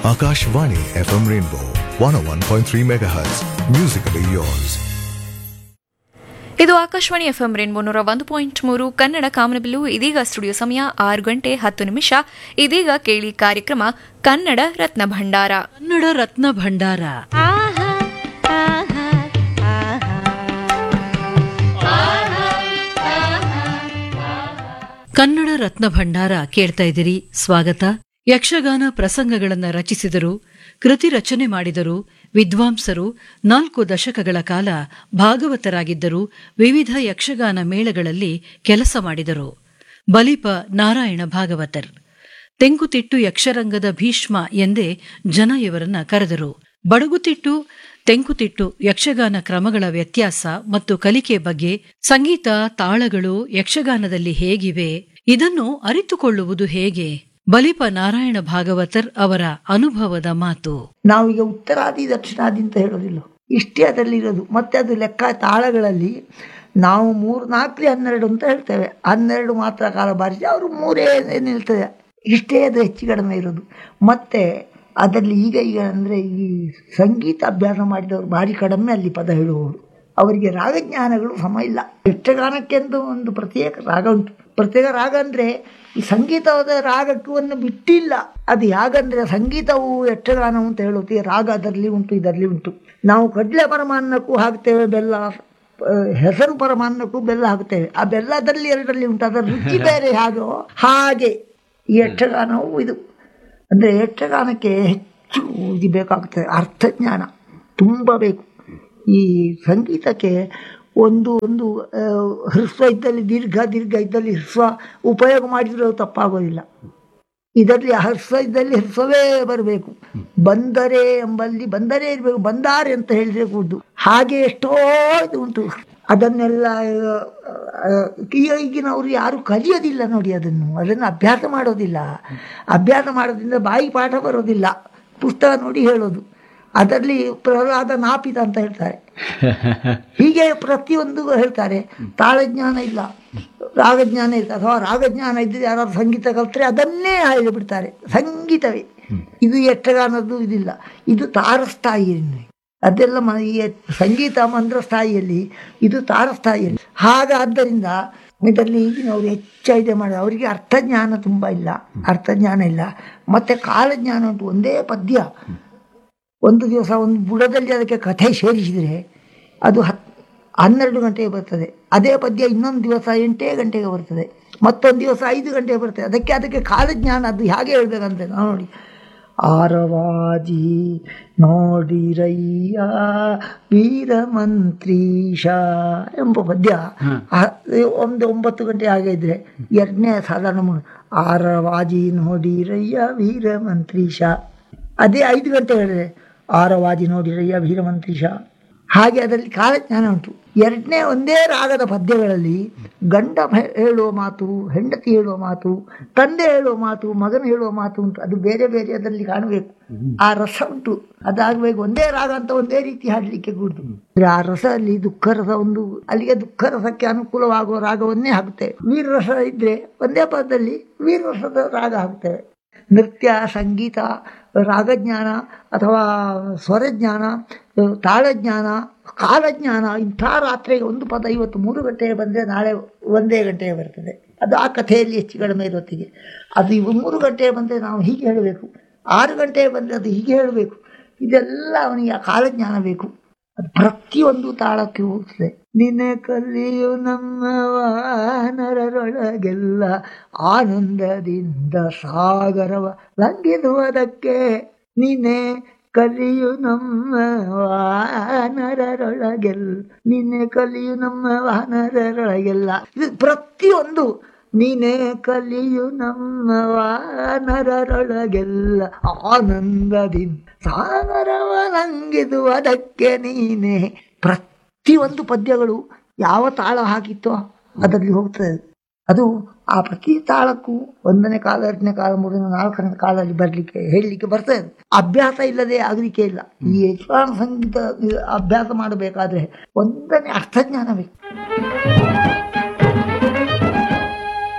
Akashvani FM Rainbow 101.3 MHz. Musically yours. ಇದು Akashvani FM rainbow ನೂರ ಒಂದು ಪಾಯಿಂಟ್ ಮೂರು ಕನ್ನಡ ಕಾಮನಬಿಲ್ಲು ಇದೀಗ ಸ್ಟುಡಿಯೋ ಸಮಯ ಆರು ಗಂಟೆ ಹತ್ತು ನಿಮಿಷ ಇದೀಗ ಕೇಳಿ ಕಾರ್ಯಕ್ರಮ ಕನ್ನಡ ರತ್ನ ಭಂಡಾರ ಕನ್ನಡ ರತ್ನ ಭಂಡಾರ ಕನ್ನಡ ರತ್ನ ಭಂಡಾರ ಕೇಳ್ತಾ ಇದ್ದೀರಿ ಸ್ವಾಗತ ಯಕ್ಷಗಾನ ಪ್ರಸಂಗಗಳನ್ನ ರಚಿಸಿದರು ಕೃತಿ ರಚನೆ ಮಾಡಿದರು ವಿದ್ವಾಂಸರು ನಾಲ್ಕು ದಶಕಗಳ ಕಾಲ ಭಾಗವತರಾಗಿದ್ದರು ವಿವಿಧ ಯಕ್ಷಗಾನ ಮೇಳಗಳಲ್ಲಿ ಕೆಲಸ ಮಾಡಿದರು ಬಲಿಪ ನಾರಾಯಣ ಭಾಗವತರ್ ತೆಂಕುತಿಟ್ಟು ಯಕ್ಷರಂಗದ ಭೀಷ್ಮ ಎಂದೇ ಜನ ಇವರನ್ನ ಕರೆದರು ಬಡಗುತಿಟ್ಟು ತೆಂಕುತಿಟ್ಟು ಯಕ್ಷಗಾನ ಕ್ರಮಗಳ ವ್ಯತ್ಯಾಸ ಮತ್ತು ಕಲಿಕೆ ಬಗ್ಗೆ ಸಂಗೀತ ತಾಳಗಳು ಯಕ್ಷಗಾನದಲ್ಲಿ ಹೇಗಿವೆ ಇದನ್ನು ಅರಿತುಕೊಳ್ಳುವುದು ಹೇಗೆ ಬಲಿಪ ನಾರಾಯಣ ಭಾಗವತರ್ ಅವರ ಅನುಭವದ ಮಾತು ನಾವೀಗ ಉತ್ತರಾದಿ ದಕ್ಷಿಣಾದಿ ಅಂತ ಹೇಳೋದಿಲ್ಲ ಇಷ್ಟೇ ಅದರಲ್ಲಿ ಇರೋದು ಮತ್ತೆ ಅದು ಲೆಕ್ಕ ತಾಳಗಳಲ್ಲಿ ನಾವು ಮೂರು ನಾಲ್ಕಲಿ ಹನ್ನೆರಡು ಅಂತ ಹೇಳ್ತೇವೆ ಹನ್ನೆರಡು ಮಾತ್ರ ಕಾಲ ಬಾರಿಸಿ ಅವರು ಮೂರೇ ನಿಲ್ತದೆ ಇಷ್ಟೇ ಅದು ಹೆಚ್ಚು ಕಡಿಮೆ ಇರೋದು ಮತ್ತೆ ಅದರಲ್ಲಿ ಈಗ ಈಗ ಅಂದರೆ ಈ ಸಂಗೀತ ಅಭ್ಯಾಸ ಮಾಡಿದವರು ಭಾರಿ ಕಡಿಮೆ ಅಲ್ಲಿ ಪದ ಹೇಳುವವರು ಅವರಿಗೆ ರಾಗಜ್ಞಾನಗಳು ಸಮ ಇಲ್ಲ ಯಕ್ಷಗಾನಕ್ಕೆಂದು ಒಂದು ಪ್ರತ್ಯೇಕ ರಾಗ ಉಂಟು ಪ್ರತ್ಯೇಕ ರಾಗ ಅಂದರೆ ಈ ಸಂಗೀತದ ರಾಗಕ್ಕೂ ಒಂದು ಬಿಟ್ಟಿಲ್ಲ ಅದು ಯಾಗಂದ್ರೆ ಸಂಗೀತವು ಯಕ್ಷಗಾನವು ಅಂತ ಹೇಳುತ್ತೆ ರಾಗ ಅದರಲ್ಲಿ ಉಂಟು ಇದರಲ್ಲಿ ಉಂಟು ನಾವು ಕಡಲೆ ಪರಮಾನ್ನಕ್ಕೂ ಹಾಕ್ತೇವೆ ಬೆಲ್ಲ ಆ, ಹೆಸರು ಪರಮಾನ್ನಕ್ಕೂ ಬೆಲ್ಲ ಹಾಕ್ತೇವೆ ಆ ಬೆಲ್ಲದಲ್ಲಿ ಎರಡರಲ್ಲಿ ಉಂಟು ಅದರ ರುಚಿ ಬೇರೆ ಹಾಗೋ ಹಾಗೆ ಈ ಯಕ್ಷಗಾನವು ಇದು ಅಂದರೆ ಯಕ್ಷಗಾನಕ್ಕೆ ಹೆಚ್ಚು ಇದು ಬೇಕಾಗ್ತದೆ ಅರ್ಥಜ್ಞಾನ ತುಂಬ ಬೇಕು ಈ ಸಂಗೀತಕ್ಕೆ ಒಂದು ಒಂದು ಆ, ಹ್ರಸ್ವ ಇದ್ದಲ್ಲಿ ದೀರ್ಘ ದೀರ್ಘ ಇದ್ದಲ್ಲಿ ಹ್ರಸ್ವ ಉಪಯೋಗ ಮಾಡಿದರೂ ತಪ್ಪಾಗೋದಿಲ್ಲ ಇದರಲ್ಲಿ ಹರ್ಸ್ವ ಇದ್ದಲ್ಲಿ ಹರ್ಸ್ವವೇ ಬರಬೇಕು ಬಂದರೆ ಎಂಬಲ್ಲಿ ಬಂದರೆ ಇರಬೇಕು ಬಂದಾರೆ ಅಂತ ಹೇಳಿದ್ರೆ ಕೂಡುದು ಹಾಗೆ ಎಷ್ಟೋ ಇದು ಉಂಟು ಅದನ್ನೆಲ್ಲ ಆ, ಈಗ- ಈಗಿನವರು ಯಾರು ಕಲಿಯೋದಿಲ್ಲ ನೋಡಿ ಅದನ್ನು ಅದನ್ನು ಅಭ್ಯಾಸ ಮಾಡೋದಿಲ್ಲ ಅಭ್ಯಾಸ ಮಾಡೋದ್ರಿಂದ ಬಾಯಿ ಪಾಠ ಬರೋದಿಲ್ಲ ಪುಸ್ತಕ ನೋಡಿ ಹೇಳೋದು ಅದರಲ್ಲಿ ಪ್ರಹ್ಲಾದ ನಾಪಿತ ಅಂತ ಹೇಳ್ತಾರೆ ಹೀಗೆ ಪ್ರತಿಯೊಂದು ಹೇಳ್ತಾರೆ ತಾಳಜ್ಞಾನ ಇಲ್ಲ ರಾಗಜ್ಞಾನ ಇಲ್ಲ ಅಥವಾ ರಾಗಜ್ಞಾನ ಇದ್ದರೆ ಯಾರಾದ್ರು ಸಂಗೀತ ಕಲ್ತ್ರೆ ಅದನ್ನೇ ಹೇಳಿಬಿಡ್ತಾರೆ ಸಂಗೀತವೇ ಇದು ಯಕ್ಷಗಾನದ್ದು ಇದಿಲ್ಲ ಇದು ತಾರಸ್ಥಾಯಿಯಲ್ಲಿ ಅದೆಲ್ಲ ಮ ಈ ಸಂಗೀತ ಮಂದ್ರಸ್ಥಾಯಿಯಲ್ಲಿ ಇದು ತಾರಸ್ಥಾಯಿಯಲ್ಲಿ ಹಾಗಾದ್ದರಿಂದ ಇದರಲ್ಲಿ ಈಗಿನವರು ಹೆಚ್ಚು ಇದೆ ಮಾಡಿ ಅವರಿಗೆ ಅರ್ಥಜ್ಞಾನ ತುಂಬ ಇಲ್ಲ ಅರ್ಥಜ್ಞಾನ ಇಲ್ಲ ಮತ್ತು ಕಾಲಜ್ಞಾನ ಉಂಟು ಒಂದೇ ಪದ್ಯ ಒಂದು ದಿವಸ ಒಂದು ಬುಡದಲ್ಲಿ ಅದಕ್ಕೆ ಕಥೆ ಸೇರಿಸಿದರೆ ಅದು ಹತ್ ಹನ್ನೆರಡು ಗಂಟೆಗೆ ಬರ್ತದೆ ಅದೇ ಪದ್ಯ ಇನ್ನೊಂದು ದಿವಸ ಎಂಟೇ ಗಂಟೆಗೆ ಬರ್ತದೆ ಮತ್ತೊಂದು ದಿವಸ ಐದು ಗಂಟೆಗೆ ಬರ್ತದೆ ಅದಕ್ಕೆ ಅದಕ್ಕೆ ಕಾಲಜ್ಞಾನ ಅದು ಹೇಗೆ ಹೇಳ್ಬೇಕಂತ ನಾವು ನೋಡಿ ಆರವಾಜಿ ನೋಡಿರಯ್ಯ ವೀರಮಂತ್ರೀಶ ಎಂಬ ಪದ್ಯ ಆ- ಒಂದು ಒಂಬತ್ತು ಗಂಟೆ ಹಾಗೆ ಇದ್ರೆ ಎರಡನೇ ಸಾಧಾರಣ ಮು- ಆರವಾಜಿ ನೋಡಿರಯ್ಯ ವೀರಮಂತ್ರೀಶ ಅದೇ ಐದು ಗಂಟೆ ಹೇಳಿದ್ರೆ ಆರವಾಜಿ ನೋಡಿರಯ್ಯ ವೀರಮಂತ್ರೀಶ ಹಾಗೆ ಅದರಲ್ಲಿ ಕಾಲಜ್ಞಾನ ಉಂಟು ಎರಡನೇ ಒಂದೇ ರಾಗದ ಪದ್ಯಗಳಲ್ಲಿ ಗಂಡ ಹೆ- ಹೇಳುವ ಮಾತು ಹೆಂಡತಿ ಹೇಳುವ ಮಾತು ತಂದೆ ಹೇಳುವ ಮಾತು ಮಗನ ಹೇಳುವ ಮಾತು ಉಂಟು ಅದು ಬೇರೆ ಬೇರೆ ಅದರಲ್ಲಿ ಕಾಣಬೇಕು ಆ ರಸ ಉಂಟು ಅದಾಗಬೇಕು ಒಂದೇ ರಾಗ ಅಂತ ಒಂದೇ ರೀತಿ ಹಾಡಲಿಕ್ಕೆ ಕೂಡುದು ಅಂದ್ರೆ ಆ ರಸ ಅಲ್ಲಿ ದುಃಖ ರಸ ಒಂದು ಅಲ್ಲಿಗೆ ದುಃಖ ರಸಕ್ಕೆ ಅನುಕೂಲವಾಗುವ ರಾಗವನ್ನೇ ಹಾಕುತ್ತೇವೆ ವೀರರಸ ಇದ್ರೆ ಒಂದೇ ಪದದಲ್ಲಿ ವೀರರಸದ ರಾಗ ಹಾಕ್ತೇವೆ ನೃತ್ಯ ಸಂಗೀತ ರಾಗಜ್ಞಾನ ಅಥವಾ ಸ್ವರಜ್ಞಾನ ತಾಳಜ್ಞಾನ ಕಾಲಜ್ಞಾನ ಇಂಥ ರಾತ್ರಿಗೆ ಒಂದು ಪದ ಇವತ್ತು ಮೂರು ಗಂಟೆಗೆ ಬಂದರೆ ನಾಳೆ ಒಂದೇ ಗಂಟೆಗೆ ಬರ್ತದೆ ಅದು ಆ ಕಥೆಯಲ್ಲಿ ಹೆಚ್ಚು ಕಡಿಮೆ ಇರೋತ್ತಿಗೆ ಅದು ಇವು ಮೂರು ಗಂಟೆಗೆ ಬಂದರೆ ನಾವು ಹೀಗೆ ಹೇಳಬೇಕು ಆರು ಗಂಟೆಗೆ ಬಂದರೆ ಅದು ಹೀಗೆ ಹೇಳಬೇಕು ಇದೆಲ್ಲ ಅವನಿಗೆ ಆ ಕಾಲಜ್ಞಾನ ಬೇಕು ಅದು ಪ್ರತಿಯೊಂದು ತಾಳಕ್ಕೆ ಹೋಗ್ತದೆ ನಿನ್ನೆ ಕಲಿಯು ನಮ್ಮ ವಾನರರೊಳಗೆಲ್ಲ ಆನಂದದಿಂದ ಸಾಗರವ ಲಂಘಿಸುವುದಕ್ಕೆ ನೀನೆ ಕಲಿಯು ನಮ್ಮ ವಾನರರೊಳಗೆಲ್ಲ ನಿನ್ನೆ ಕಲಿಯು ನಮ್ಮ ವಾನರರೊಳಗೆಲ್ಲ ಇದು ಪ್ರತಿಯೊಂದು ನೀನೇ ಕಲಿಯು ನಮ್ಮ ವಾನರರೊಳಗೆಲ್ಲ ಆನಂದದಿಂದ ಸಾಗರವ ಲಂಘಿದು ಅದಕ್ಕೆ ನೀನೇ ಪ್ರತಿಯೊಂದು ಪದ್ಯಗಳು ಯಾವ ತಾಳ ಹಾಕಿತ್ತೋ ಅದರಲ್ಲಿ ಹೋಗ್ತದೆ ಅದು ಆ ಪ್ರತಿ ತಾಳಕ್ಕೂ ಒಂದನೇ ಕಾಲ ಎರಡನೇ ಕಾಲ ಮೂರನೇ ನಾಲ್ಕನೇ ಕಾಲದಲ್ಲಿ ಬರಲಿಕ್ಕೆ ಹೇಳಲಿಕ್ಕೆ ಬರ್ತದೆ ಅಭ್ಯಾಸ ಇಲ್ಲದೆ ಆಗಲಿಕ್ಕೆ ಇಲ್ಲ ಈ ಯಕ್ಷಗಾನ ಸಂಗೀತ ಅಭ್ಯಾಸ ಮಾಡಬೇಕಾದ್ರೆ ಒಂದನೇ ಅರ್ಥಜ್ಞಾನ ಬೇಕು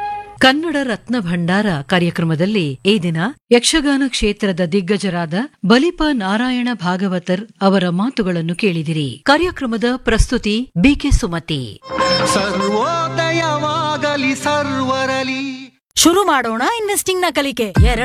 ಕನ್ನಡ ರತ್ನ ಭಂಡಾರ ಕಾರ್ಯಕ್ರಮದಲ್ಲಿ ಈ ದಿನ ಯಕ್ಷಗಾನ ಕ್ಷೇತ್ರದ ದಿಗ್ಗಜರಾದ ಬಲಿಪ ನಾರಾಯಣ ಭಾಗವತರ್ ಅವರ ಮಾತುಗಳನ್ನು ಕೇಳಿದಿರಿ ಕಾರ್ಯಕ್ರಮದ ಪ್ರಸ್ತುತಿ ಬಿಕೆ ಸುಮತಿ ಸರ್ವೋದಯವಾಗಲಿ ಸರ್ವರಲಿ ಶುರು ಮಾಡೋಣ ಇನ್ವೆಸ್ಟಿಂಗ್ ನ ಕಲಿಕೆ ಎರಡು